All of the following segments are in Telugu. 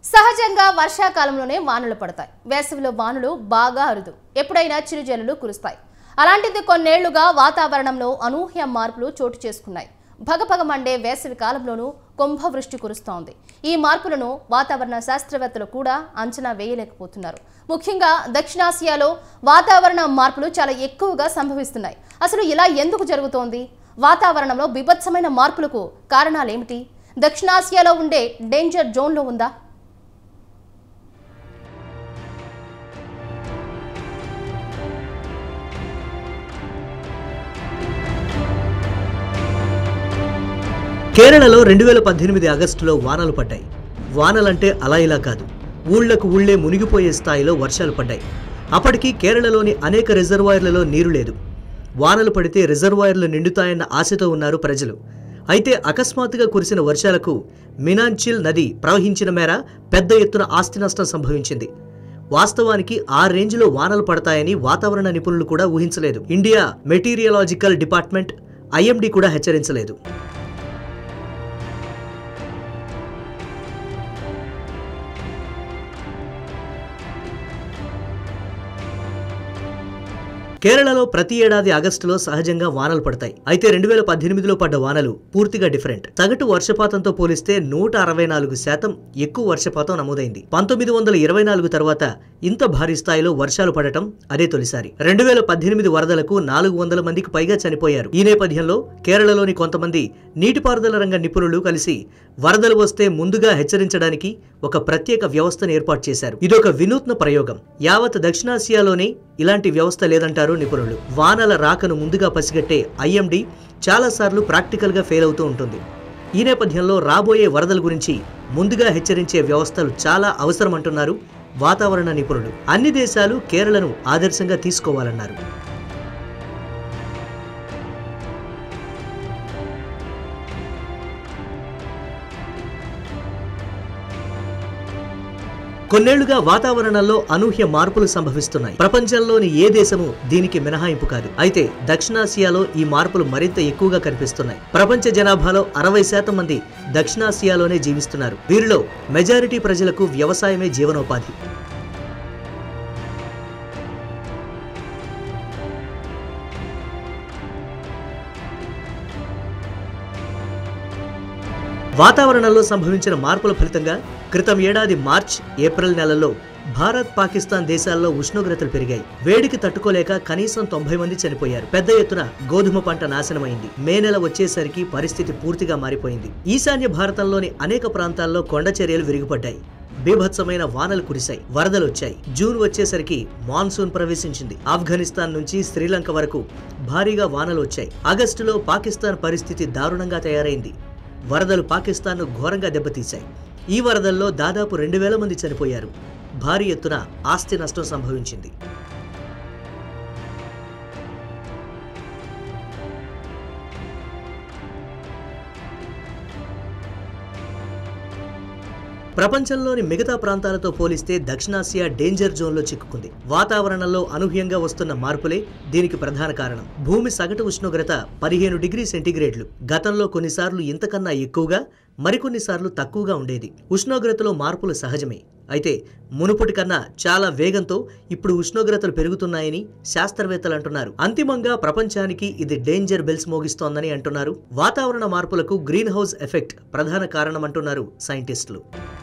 సహజంగా వర్షాకాలంలోనే వానలు పడతాయి వేసవిలో వానలు బాగా అరుదు ఎప్పుడైనా చిరుజల్లులు కురుస్తాయి అలాంటిది కొన్నేళ్లుగా వాతావరణంలో అనూహ్య మార్పులు చోటు చేసుకున్నాయి భగభగ మండే వేసవి కాలంలోనూ కుంభవృష్టి కురుస్తోంది ఈ మార్పులను వాతావరణ శాస్త్రవేత్తలు కూడా అంచనా వేయలేకపోతున్నారు ముఖ్యంగా దక్షిణాసియాలో వాతావరణ మార్పులు చాలా ఎక్కువగా సంభవిస్తున్నాయి అసలు ఇలా ఎందుకు జరుగుతోంది వాతావరణంలో బీభత్సమైన మార్పులకు కారణాలేమిటి దక్షిణాసియాలో ఉండే డేంజర్ జోన్లో ఉందా కేరళలో రెండు వేల పద్దెనిమిది ఆగస్టులో వానలు పడ్డాయి వానలంటే అలా ఇలా కాదు ఊళ్లకు ఊళ్లే మునిగిపోయే స్థాయిలో వర్షాలు పడ్డాయి అప్పటికి కేరళలోని అనేక రిజర్వాయర్లలో నీరు లేదు వానలు పడితే రిజర్వాయర్లు నిండుతాయన్న ఆశతో ఉన్నారు ప్రజలు అయితే అకస్మాత్తుగా కురిసిన వర్షాలకు మినాంచిల్ నది ప్రవహించిన మేర పెద్ద ఎత్తున ఆస్తి నష్టం సంభవించింది వాస్తవానికి ఆ రేంజ్లో వానలు పడతాయని వాతావరణ నిపుణులు కూడా ఊహించలేదు ఇండియా మెటీరియలాజికల్ డిపార్ట్మెంట్ ఐఎండీ కూడా హెచ్చరించలేదు కేరళలో ప్రతి ఏడాది ఆగస్టులో సహజంగా వానలు పడతాయి అయితే రెండు వేల పద్దెనిమిదిలో పడ్డ వానలు పూర్తిగా డిఫరెంట్ సగటు వర్షపాతంతో పోలిస్తే నూట అరవై నాలుగు శాతం ఎక్కువ వర్షపాతం నమోదైంది పంతొమ్మిది వందల ఇరవై నాలుగు తర్వాత ఇంత భారీ స్థాయిలో వర్షాలు పడటం అదే తొలిసారి రెండు వేల పద్దెనిమిది వరదలకు నాలుగు వందల మందికి పైగా చనిపోయారు ఈ నేపథ్యంలో కేరళలోని కొంతమంది నీటిపారుదల రంగ నిపుణులు కలిసి వరదలు వస్తే ముందుగా హెచ్చరించడానికి ఒక ప్రత్యేక వ్యవస్థను ఏర్పాటు చేశారు ఇదొక వినూత్న ప్రయోగం యావత్ దక్షిణాసియాలోనే ఇలాంటి వ్యవస్థ లేదంటారు నిపుణులు వానల రాకను ముందుగా పసిగట్టే ఐఎండి చాలాసార్లు ప్రాక్టికల్గా ఫెయిల్ అవుతూ ఉంటుంది ఈ నేపథ్యంలో రాబోయే వరదల గురించి ముందుగా హెచ్చరించే వ్యవస్థలు చాలా అవసరమంటున్నారు వాతావరణ నిపుణులు అన్ని దేశాలు కేరళను ఆదర్శంగా తీసుకోవాలన్నారు కొన్నేళ్లుగా వాతావరణంలో అనూహ్య మార్పులు సంభవిస్తున్నాయి ప్రపంచంలోని ఏ దేశము దీనికి మినహాయింపు కాదు అయితే దక్షిణాసియాలో ఈ మార్పులు మరింత ఎక్కువగా కనిపిస్తున్నాయి ప్రపంచ జనాభాలో అరవై శాతం మంది దక్షిణాసియాలోనే జీవిస్తున్నారు వీరిలో మెజారిటీ ప్రజలకు వ్యవసాయమే జీవనోపాధి వాతావరణంలో సంభవించిన మార్పుల ఫలితంగా క్రితం ఏడాది మార్చ్ ఏప్రిల్ నెలల్లో భారత్ పాకిస్తాన్ దేశాల్లో ఉష్ణోగ్రతలు పెరిగాయి వేడికి తట్టుకోలేక కనీసం తొంభై మంది చనిపోయారు పెద్ద ఎత్తున గోధుమ పంట నాశనమైంది మే నెల వచ్చేసరికి పరిస్థితి పూర్తిగా మారిపోయింది ఈశాన్య భారతంలోని అనేక ప్రాంతాల్లో కొండ చర్యలు విరిగిపడ్డాయి బీభత్సమైన వానలు కురిశాయి వరదలు వచ్చాయి జూన్ వచ్చేసరికి మాన్సూన్ ప్రవేశించింది ఆఫ్ఘనిస్తాన్ నుంచి శ్రీలంక వరకు భారీగా వానలు వచ్చాయి ఆగస్టులో పాకిస్తాన్ పరిస్థితి దారుణంగా తయారైంది వరదలు పాకిస్తాన్ను ఘోరంగా దెబ్బతీశాయి ఈ వరదల్లో దాదాపు రెండు వేల మంది చనిపోయారు భారీ ఎత్తున ఆస్తి నష్టం సంభవించింది ప్రపంచంలోని మిగతా ప్రాంతాలతో పోలిస్తే దక్షిణాసియా డేంజర్ జోన్లో చిక్కుకుంది వాతావరణంలో అనూహ్యంగా వస్తున్న మార్పులే దీనికి ప్రధాన కారణం భూమి సగటు ఉష్ణోగ్రత పదిహేను డిగ్రీ సెంటీగ్రేడ్లు గతంలో కొన్నిసార్లు ఇంతకన్నా ఎక్కువగా మరికొన్నిసార్లు తక్కువగా ఉండేది ఉష్ణోగ్రతలో మార్పులు సహజమే అయితే మునుపటి కన్నా చాలా వేగంతో ఇప్పుడు ఉష్ణోగ్రతలు పెరుగుతున్నాయని శాస్త్రవేత్తలు అంటున్నారు అంతిమంగా ప్రపంచానికి ఇది డేంజర్ బెల్స్ మోగిస్తోందని అంటున్నారు వాతావరణ మార్పులకు గ్రీన్ హౌస్ ఎఫెక్ట్ ప్రధాన కారణమంటున్నారు సైంటిస్టులు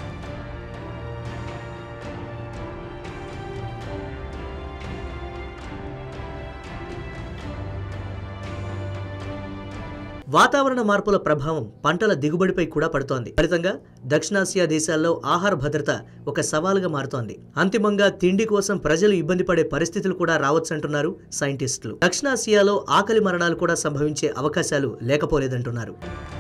వాతావరణ మార్పుల ప్రభావం పంటల దిగుబడిపై కూడా పడుతోంది ఫలితంగా దక్షిణాసియా దేశాల్లో ఆహార భద్రత ఒక సవాలుగా మారుతోంది అంతిమంగా తిండి కోసం ప్రజలు ఇబ్బంది పడే పరిస్థితులు కూడా రావచ్చంటున్నారు సైంటిస్టులు దక్షిణాసియాలో ఆకలి మరణాలు కూడా సంభవించే అవకాశాలు లేకపోలేదంటున్నారు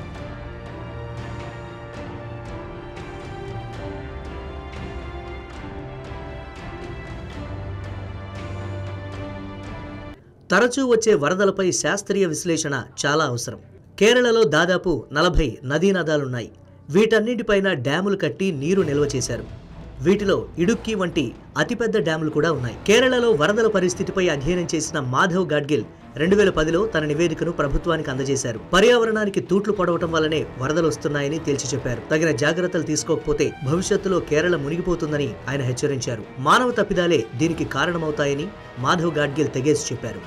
తరచూ వచ్చే వరదలపై శాస్త్రీయ విశ్లేషణ చాలా అవసరం కేరళలో దాదాపు నలభై నదీ నదాలున్నాయి వీటన్నింటిపైన డ్యాములు కట్టి నీరు నిల్వ చేశారు వీటిలో ఇడుక్కి వంటి అతిపెద్ద డ్యాములు కూడా ఉన్నాయి కేరళలో వరదల పరిస్థితిపై అధ్యయనం చేసిన మాధవ్ గాడ్గిల్ రెండు వేల పదిలో తన నివేదికను ప్రభుత్వానికి అందజేశారు పర్యావరణానికి తూట్లు పడవటం వల్లనే వరదలు వస్తున్నాయని తేల్చి చెప్పారు తగిన జాగ్రత్తలు తీసుకోకపోతే భవిష్యత్తులో కేరళ మునిగిపోతుందని ఆయన హెచ్చరించారు మానవ తప్పిదాలే దీనికి కారణమవుతాయని మాధవ్ గాడ్గిల్ తెగేసి చెప్పారు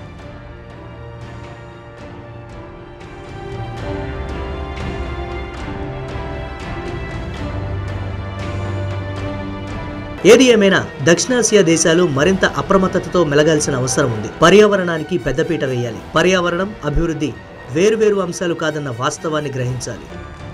ఏది ఏమైనా దక్షిణాసియా దేశాలు మరింత అప్రమత్తతతో మెలగాల్సిన అవసరం ఉంది పర్యావరణానికి పెద్దపీట వేయాలి పర్యావరణం అభివృద్ధి వేరువేరు అంశాలు కాదన్న వాస్తవాన్ని గ్రహించాలి